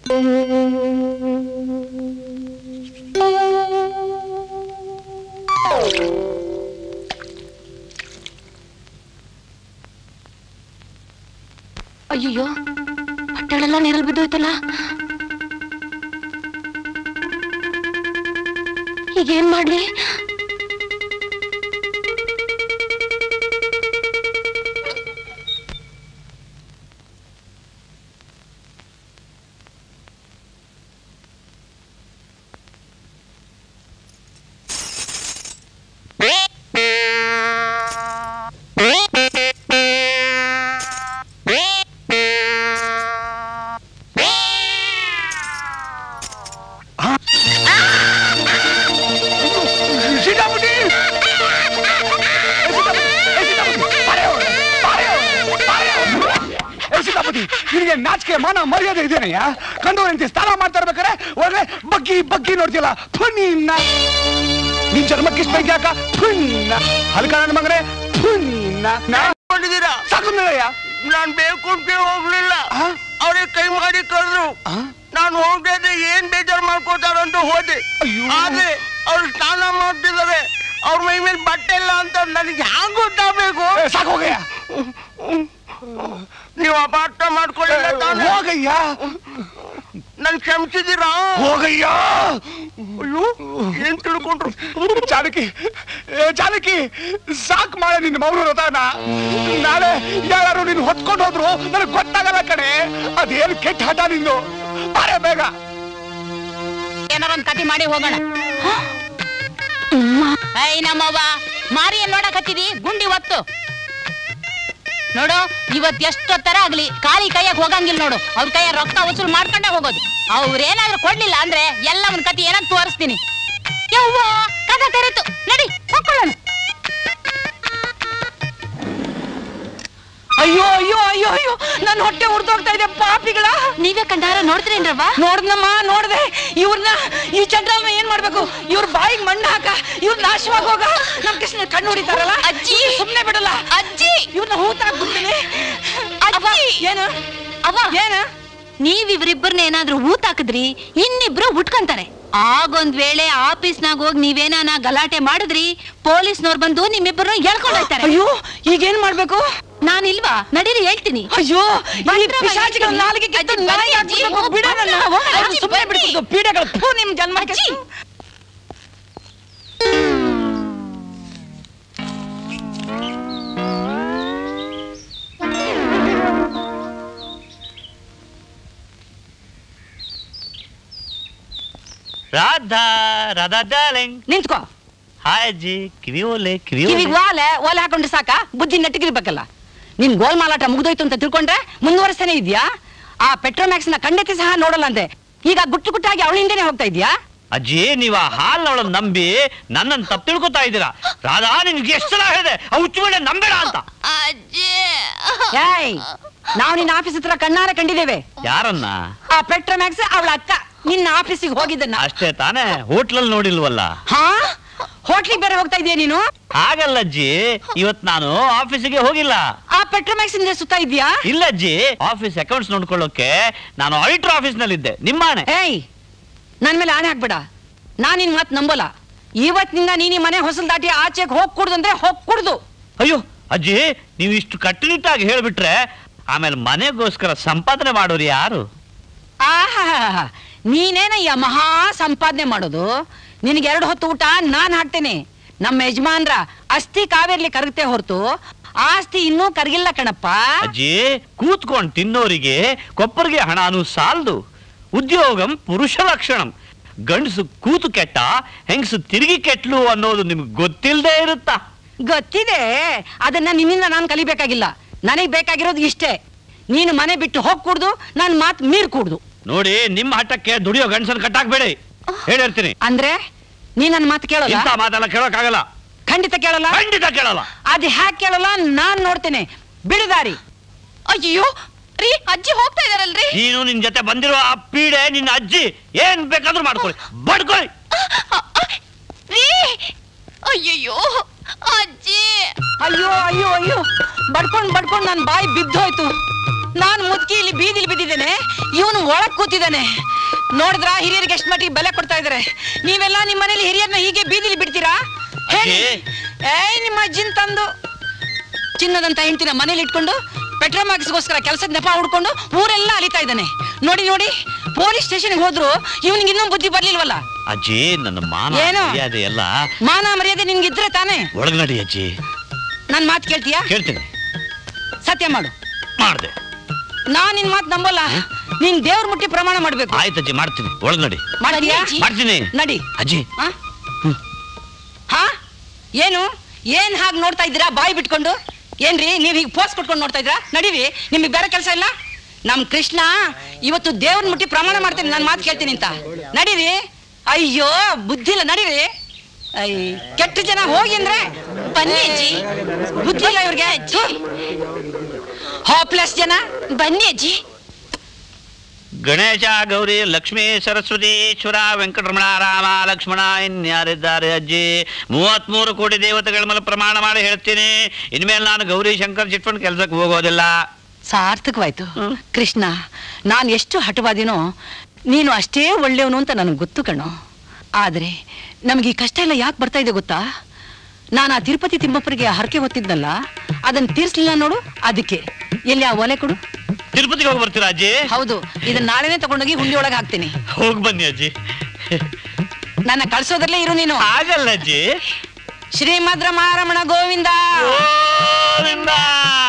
ಅಯ್ಯಯ್ಯೋ ಬಟ್ಟೆಗಳೆಲ್ಲ ನೀರಲ್ಲಿ ಬಿದ್ದೋಯ್ತಲ್ಲ ಈಗೇನ್ ಮಾಡ್ಲಿ ಸೀತಾಪತಿ ಸೀತಾಪತಿ ನಿನಗೆ ನಾಚಿಕೆ ಮಾನ ಮರ್ಯಾದೆ ಇದೇನಯ್ಯ ಕಂಡವರಂತೆ ಸ್ನಾನ ಮಾಡ್ತಾ ಇರ್ಬೇಕಾರೆ ಒಳಗೆ ಬಗ್ಗಿ ಬಗ್ಗಿ ನೋಡ್ತಿಲ್ಲ ಫುಣ್ಣ ನಿನ್ ಜನ್ಮಕ್ಕೆ ಇಷ್ಟ ಬಗ್ಗೆ ಯಾಕ ಫುಣ್ಣ ಹಲ್ಕ ನನ್ನ ಮಗನೇ ಫುಣ್ಣ ಕೊಂಡಿದ್ದೀರಾ ಸಾಕುಂದಯ್ಯ ನಾನ್ ಬೇಕು ಅಂತ ಹೋಗ್ಲಿಲ್ಲ ಅವ್ರಿಗೆ ಕೈ ಮಾಡಿ ಕರೆದ್ರು ನಾನು ಹೋಗದೆ ಏನ್ ಬೇಜಾರು ಮಾಡ್ಕೋತಾರ ಅಂತ ಹೋದೆ ಆದ್ರೆ ಅವ್ರು ಸ್ನಾನ ಮಾಡ್ತಿದ್ದಾರೆ ಅವ್ರ ಮೈ ಮೇಲೆ ಬಟ್ಟೆ ಇಲ್ಲ ಅಂತ ನನಗೆ ಹ್ಯಾಂಗ್ ಗೊತ್ತಾಗಬೇಕು ಸಾಕು ಹೋಗಯ್ಯ ನೀವು ಅಪಾರ್ಥ ಮಾಡ್ಕೊಳ್ಳಿಲ್ಲ ತಾನೇ? ಹೋಗಯ್ಯ ನನ್ ಕ್ಷಮಿಸಿದ್ದೀರಾ ಹೋಗಯ್ಯ ಅಯ್ಯೋ ಏನ್ ತಿಳ್ಕೊಂಡ್ರು ಜಾನಕಿ ಏ, ಜಾನಕಿ ಸಾಕ್ ಮಾಡ ನಿನ್ನ ಮೌನ ವ್ರತನ ನಾಳೆ ಯಾರು ನಿನ್ ಹೊತ್ಕೊಂಡು ಹೋದ್ರು ನನಗೆ ಗೊತ್ತಾಗಲ್ಲ ಕಣೆ ಅದೇನು ಕೆಟ್ಟ ಹಠ ನಿಂದು ಬಾರೆ ಬೇಗ ಏನಾರ ಒಂದ್ ಕತಿ ಮಾಡಿ ಹೋಗೋಣ ಐ ನಮ್ಮವ್ವ ಮಾರಿ ಏನ್ ನೋಡಕತ್ತಿದಿ ಗುಂಡಿ ಒತ್ತು ನೋಡು ಇವತ್ ಎಷ್ಟೊತ್ತರ ಆಗ್ಲಿ ಖಾಲಿ ಕೈಯಾಗ ಹೋಗಂಗಿಲ್ಲ ನೋಡು ಅವ್ರ ಕೈಯ ರೊಕ್ಕ ವಸೂಲ್ ಮಾಡ್ಕೊಂಡೇ ಹೋಗೋದು ಅವ್ರೇನಾದ್ರೂ ಕೊಡ್ಲಿಲ್ಲ ಅಂದ್ರೆ ಎಲ್ಲ ಒಂದ್ ಕತಿ ಏನಂತ ತೋರಿಸ್ತೀನಿ ಯವ್ವ ಕದ ತೆರೆತು ನಡಿ ಹೋಗ್ಕೊಳ್ಳೋಣ ಅಯ್ಯೋ ಅಯ್ಯೋ ಅಯ್ಯೋ ಅಯ್ಯೋ ನನ್ನ ಹೊಟ್ಟೆ ಉರ್ದೋಗ್ತಾ ಇದೆ ಪಾಪಿಗಳ ನೀವೇ ಕಂಡಾರ ನೋಡ್ತೀರೇನ್ರವ್ವ ನೋಡ್ದಮ್ಮ ನೋಡ್ದೆ ಇವ್ರನ್ನ ಈ ಚಂದ್ರಮ್ಮ ಏನ್ ಮಾಡ್ಬೇಕು ಇವ್ರ ಬಾಯಿಗೆ ಮಣ್ಣು ಹಾಕ ಇವ್ರ ನಾಶವಾಗಿ ಹೋಗ ನಮ್ ಕೃಷ್ಣ ಕಣ್ಣು ಹೊಡಿತಾರಲ್ಲ ಅಜ್ಜಿ! ಸುಮ್ನೆ ಬಿಡಲ್ಲ ಅಜ್ಜಿ ಇವ್ರನ್ನ ಹೂತಾಕ್ಬಿಡ್ತೀನಿ ಅಜ್ಜಿ ಏನು ಅವ್ವ ಏನು ನೀವ್ ಇವ್ರಿಬ್ಬರನ್ನ ಏನಾದ್ರೂ ಊತ್ ಹಾಕಿದ್ರಿ ಇನ್ನಿಬ್ರು ಉಟ್ಕಂತಾರೆ ಆಗೊಂದ್ ವೇಳೆ ಆಫೀಸ್ನಾಗ ಹೋಗಿ ನೀವೇನಾನ ಗಲಾಟೆ ಮಾಡಿದ್ರಿ ಪೊಲೀಸ್ನವ್ರು ಬಂದು ನಿಮ್ಮಿಬ್ಬರನ್ನ ಎಳ್ಕೊಂಡು ಹೋಗ್ತಾರೆ ಅಯ್ಯೋ ಈಗೇನ್ ಮಾಡ್ಬೇಕು ನಾನಿಲ್ವಾ ನಡೀರಿ ಹೇಳ್ತೀನಿ ಅಯ್ಯೋ ಈ ಬಂದ್ರವ್ವ, ಪಿಶಾಚಿಗಳ ಹೇಳ್ತೀನಿ. ನಾಲಿಗೆ ಕಿತ್ತು ಅಜ್ಜಿ, ನಾಯಿ ಬನ್ನಿ ಅಜ್ಜಿ. ಹಾಕ್ಬಿಡ್ಬೇಕು, ಬಿಡೋಣ ಬಂದ್ರವ್ವ, ನಾವು. ಹೋಗೋಣ, ಅವ್ರು ಅಜ್ಜಿ, ಸುಮ್ನೆ ಬನ್ನಿ. ಬಿಡ್ಬಿಟ್ಟು ಪೀಡೆಗಳು ಥು, ನಿಮ್ ಜನ್ಮಕ್ಕೆ ಅಜ್ಜಿ. ರಾಧಾ ರಾಧಾ ಡಾರ್ಲಿಂಗ್ ನಿಂತ್ಕೋ ಹಾಯ್ ಅಜ್ಜಿ ಕಿವಿ ಓಲೆ ಕಿವಿ ಕಿವಿಗ್ ಓಲೆ ವಾಲೆ ಓಲೆ ಹಾಕೊಂಡ್ರೆ ಸಾಕ ಬುದ್ಧಿ ನೆಟ್ಟಗಿರ್ಬೇಕಲ್ಲ ನಿನ್ ಗೋಲ್ ಮಾಲಾಟ ಮುಗ್ದೋಯ್ತು ಅಂತ ತಿಳ್ಕೊಂಡ್ರೆ ಮುಂದುವರೆಸ್ತಾನೆ ಇದ್ಯಾ ಆ ಪೆಟ್ರೋಮ್ಯಾಕ್ಸ್ ನ ಖಂಡಿತ ಸಹ ನೋಡಲ್ಲ ಅಂದೆ ಈಗ ಗುಟ್ಟು ಗುಟ್ಟಾಗಿ ಅವಳ ಹಿಂದೆನೆ ಹೋಗ್ತಾ ಇದ್ಯಾ ಅಜ್ಜಿ ನೀವ್ ಆ ಹಾಲ್ನವಳನ್ನ ನಂಬಿ ನನ್ನನ್ನು ತಪ್ಪು ತಿಳ್ಕೊತಾ ಇದ್ದೀರಾ ರಾಧಾ ನಿನ್ಗೆ ಎಷ್ಟು ಸಲ ಹೇಳಿದೆ ಆ ಹುಚ್ಚುಮಳೆ ನಂಬೇಡ ಅಂತ ಅಜ್ಜಿ ಏಯ್ ನಾವು ನಿನ್ನ ಆಫೀಸ್ ಹತ್ರ ಕಣ್ಣಾರ ಕಂಡಿದ್ದೇವೆ ಯಾರನ್ನ ಆ ಪೆಟ್ರೋಮ್ಯಾಕ್ಸ್ ಅವಳ ಅಕ್ಕ ನಿನ್ನ ಆಫೀಸಿಗೆ ಹೋಗಿದ್ದನ್ನ ಅಷ್ಟೇ ತಾನೇ ಹೋಟ್ಲಲ್ಲಿ ನೋಡಿಲ್ವಲ್ಲ ಹಾ ಹೋಟ್ಲಿಗೆ ಬೇರೆ ಹೋಗ್ತಾ ಇದೀಯ ನೀನು ಹಾಗಲ್ಲ ಅಜ್ಜಿ ಇವತ್ ನಾನು ಆಫೀಸಿಗೆ ಹೋಗಿಲ್ಲ ಆ ಪೆಟ್ರೋಮ್ಯಾಕ್ಸ್ ಇಂದ ಸುತ್ತಾ ಇದ್ಯಾ ಇಲ್ಲ ಅಜ್ಜಿ ಆಫೀಸ್ ಅಕೌಂಟ್ಸ್ ನೋಡ್ಕೊಳ್ಳೋಕೆ ನಾನು ಆಡಿಟರ್ ಆಫೀಸ್ ನಲ್ಲಿದ್ದೆ ನಿಮ್ಮಾನೆ ಏಯ್ ನನ್ ಮೇಲೆ ಆಣೆ ಹಾಕ್ಬೇಡ ನಾನ್ ನಿನ್ ಮಾತ್ ನಂಬಲ್ಲ ಇವತ್ತಿನಿಂದ ನೀನ್ ಈ ಮನೆ ಹೊಸಲ್ ದಾಟಿ ಆಚೆಗೆ ಹೋಗ್ ಕುಡ್ದು ಅಂದ್ರೆ ಹೋಗ್ ಕುಡ್ದು ಅಯ್ಯೋ ಅಜ್ಜಿ ನೀವು ಇಷ್ಟು ಕಟ್ಟುನಿಟ್ಟಾಗಿ ಹೇಳ್ಬಿಟ್ರೆ ಆಮೇಲೆ ಮನೆಗೋಸ್ಕರ ಸಂಪಾದನೆ ಮಾಡೋರು ಯಾರು ಆಹಾ ನೀನೇನಯ್ಯ ಮಹಾ ಸಂಪಾದನೆ ಮಾಡೋದು ನಿನಗೆ ಎರಡು ಹೊತ್ತು ಊಟ ನಾನ್ ಹಾಕ್ತೇನೆ ನಮ್ಮ ಯಜಮಾನ್ರ ಅಸ್ಥಿ ಕಾವೇರ್ಲಿ ಕರಗತೆ ಹೊರತು ಆಸ್ತಿ ಇನ್ನೂ ಕರಗಿಲ್ಲ ಕಣಪ್ಪ ಅಜ್ಜಿ ಕೂತ್ಕೊಂಡು ತಿನ್ನೋರಿಗೆ ಕೊಪ್ಪರಿಗೆ ಹಣನು ಸಾಲದು ಉದ್ಯೋಗಂ ಪುರುಷ ಲಕ್ಷಣಂ ಗಂಡಸು ಕೂತು ಕೆಟ್ಟ ಹೆಂಗಸು ತಿರುಗಿ ಕೆಟ್ಲು ಅನ್ನೋದು ನಿಮ್ಗೆ ಗೊತ್ತಿಲ್ಲದೆ ಇರುತ್ತಾ ಗೊತ್ತಿದೆ ಅದನ್ನ ನಿನ್ನಿಂದ ನಾನು ಕಲಿಬೇಕಾಗಿಲ್ಲ ನನಗ್ ಬೇಕಾಗಿರೋದು ಇಷ್ಟೇ ನೀನು ಮನೆ ಬಿಟ್ಟು ಹೋಗ್ ಕುಡ್ದು ನನ್ ಮಾತ್ ಮೀರ್ ಕುಡ್ದು ನೋಡಿ ನಿಮ್ಮ ಹಠಕ್ಕೆ ದುಡಿಯೋ ಗಂಡಸನ್ ಕಟ್ಟಾಕ್ಬೇಡಿ ಹೇಳಿರ್ತೀನಿ ಅಂದ್ರೆ ನೀ ನನ್ನ ಮಾತು ಕೇಳಲ್ಲ ಇಂಥ ಮಾತೆಲ್ಲ ಕೇಳೋಕ್ಕಾಗಲ್ಲ ಖಂಡಿತ ಕೇಳಲ್ಲ ಖಂಡಿತ ಕೇಳಲ್ಲ ಅದ್ ಹ್ಯಾಕ್ ಕೇಳಲ್ಲ ನಾನ್ ನೋಡ್ತೇನೆ ಬಿಡುದಾರಿ ಅಯ್ಯೋ ರೀ ಅಜ್ಜಿ ಹೋಗ್ತಾ ಇದಾರಲ್ರಿ ನೀನು ನಿನ್ ಜೊತೆ ಬಂದಿರೋ ಆ ಪೀಡೆ ನಿನ್ನ ಅಜ್ಜಿ ಏನ್ ಬೇಕಾದ್ರೂ ಮಾಡ್ಕೊಳ್ಳಿ ಬಡ್ಕೊಳ್ಳಿ ರೀ ಅಯ್ಯಯ್ಯೋ ಅಜ್ಜಿ ಅಯ್ಯೋ ಅಯ್ಯೋ ಅಯ್ಯೋ ಬಡ್ಕೊಂಡ್ ಬಡ್ಕೊಂಡ್ ನನ್ ಬಾಯಿ ಬಿದ್ದೋಯ್ತು ನಾನು ಮುದುಕಿ ಇಲ್ಲಿ ಬೀದಿಲಿ ಬಿದ್ದಿದ್ದೇನೆ ಇವನು ಒಳಗ್ ಕೂತಿದ್ದಾನೆ ನೋಡಿದ್ರ ಹಿರಿಯರಿಗೆ ಎಷ್ಟು ಮಟ್ಟಿಗೆ ಬೆಲೆ ಕೊಡ್ತಾ ಇದಾರೆ ನೀವೆಲ್ಲ ನಿಮ್ಮ ಮನೇಲಿ ಹಿರಿಯರ್ನ ಹೀಗೆ ಬೀದಿಲಿ ಬಿಡ್ತೀರಾ ಹೇಳಿ ಅಜ್ಜಿ. ಏಯ್ ನಿಮ್ಮ ಅಜ್ಜಿನ್ ತಂದು ಚಿನ್ನದಂತ ಹೆಂಡ್ತಿನ ಮನೇಲಿ ಇಟ್ಕೊಂಡು ಪೆಟ್ರೋಲ್ ಮಾರ್ಕ್ಸ್ಗೋಸ್ಕರ ಕೆಲಸದ ನೆಪ ಹುಡ್ಕೊಂಡು ಊರೆಲ್ಲ ಅಲಿತಾ ಇದ್ದಾನೆ ನೋಡಿ ನೋಡಿ ಪೊಲೀಸ್ ಸ್ಟೇಷನ್ಗೆ ಹೋದ್ರು ಇವನಿಗೆ ಇನ್ನೂ ಬುದ್ಧಿ ಬರ್ಲಿಲ್ವಲ್ಲ ಅಜ್ಜಿ ನನ್ನ ಮಾನ ಏನು? ಮರ್ಯಾದೆ ಎಲ್ಲ ಮಾನ ಮರ್ಯಾದೆ ನಿನ್ಗಿದ್ರೆ ತಾನೇ ಒಳಗ್ ನಡಿ ಅಜ್ಜಿ ನನ್ ಮಾತು ಕೇಳ್ತೀಯಾ ಕೇಳ್ತೀನಿ ಸತ್ಯ ಮಾಡು ಮಾಡ್ದೆ ನಾನ್ ನಿನ್ ಮಾತು ನಂಬಲ್ಲ ನೀನ್ ದೇವ್ರ ಮುಟ್ಟಿ ಪ್ರಮಾಣ ಮಾಡ್ಬೇಕು ಆಯ್ತು ಅಜ್ಜಿ ಮಾಡ್ತೀನಿ ಒಳಗ್ ನಡಿ ಮಾಡ್ತೀಯಾ ಅಜ್ಜಿ. ಮಾಡ್ತೀನಿ ನಡಿ ಅಜ್ಜಿ ಆ? ಹಾ ಏನು ಏನ್ ಹಾಗೆ ನೋಡ್ತಾ ಇದ್ದೀರಾ ಬಾಯಿ ಬಿಟ್ಕೊಂಡು ಏನ್ರಿ ನೀವ್ ಹೀಗೆ ಪೋಸ್ ಕೊಟ್ಕೊಂಡು ನೋಡ್ತಾ ಇದ್ದೀರಾ ನಡೀರಿ ನಿಮಗೆ ಬೇರೆ ಕೆಲಸ ಇಲ್ಲ ನಮ್ ಕೃಷ್ಣ ಇವತ್ತು ದೇವ್ರನ್ ಮುಟ್ಟಿ ಪ್ರಮಾಣ ಮಾಡ್ತೇನೆ ನಾನು ಮಾತು ಕೇಳ್ತೀನಿ ಅಂತ ನಡೀರಿ ಅಯ್ಯೋ ಬುದ್ಧಿ ಇಲ್ಲ ನಡೀರಿ ಐ ಕೆಟ್ಟ ಜನ ಹೋಗಿ ಅಂದ್ರೆ ಬನ್ನಿ ಅಜ್ಜಿ ಬುದ್ಧಿ ಇಲ್ಲ ಇವ್ರಿಗೆ ಹಾಪ್ಲೆಸ್ ಜನ ಬನ್ನಿ ಅಜ್ಜಿ ಗಣೇಶ ಗೌರಿ ಲಕ್ಷ್ಮೀ ಸರಸ್ವತಿ ಈಶ್ವರ ವೆಂಕಟರಮಣ ರಾಮ ಲಕ್ಷ್ಮಣ ಇನ್ಯಾರಿದ್ದಾರೆ ಅಜ್ಜಿ ಮೂವತ್ಮೂರು ಕೋಟಿ ದೇವತೆಗಳ ಮೇಲೆ ಪ್ರಮಾಣ ಮಾಡಿ ಹೇಳ್ತೀನಿ ಇನ್ಮೇಲೆ ನಾನು ಗೌರಿ ಶಂಕರ್ ಚಿಟ್ಫಂಡ್ ಕೆಲ್ಸಕ್ಕೆ ಹೋಗೋದಿಲ್ಲ ಸಾರ್ಥಕವಾಯ್ತು ಕೃಷ್ಣ ನಾನು ಎಷ್ಟು ಹಠವಾದಿನೋ ನೀನು ಅಷ್ಟೇ ಒಳ್ಳೆಯವನು ಅಂತ ನನಗೆ ಗೊತ್ತು ಕಣೋ ಆದರೆ ನಮಗೆ ಈ ಕಷ್ಟ ಎಲ್ಲ ಯಾಕೆ ಬರ್ತಾ ಇದೆ ಗೊತ್ತಾ ನಾನು ಆ ತಿರುಪತಿ ತಿಮ್ಮಪ್ಪರಿಗೆ ಹರಕೆ ಹೊತ್ತಿದ್ನಲ್ಲ ಅದನ್ನ ತೀರ್ಸ್ಲಿಲ್ಲ ನೋಡು ಅದಕ್ಕೆ ಎಲ್ಲಿ ಆ ಒಲೆ ಕೊಡು ತಿರುಪತಿಗೆ ಹೋಗಿ ಬರ್ತೀರಾ ಅಜ್ಜಿ ಹೌದು ಇದನ್ನ ನಾಳೆನೇ ತಗೊಂಡೋಗಿ ಹುಂಡಿ ಒಳಗೆ ಹಾಕ್ತೀನಿ ಹೋಗಿ ಬನ್ನಿ ಅಜ್ಜಿ ನನ್ನ ಕಳ್ಸೋದ್ರಲ್ಲೇ ಇರು ನೀನು ಆಗಲ್ಲ ಅಜ್ಜಿ ಶ್ರೀಮದ್ ರಮಾರಮಣ ಗೋವಿಂದ ಗೋವಿಂದ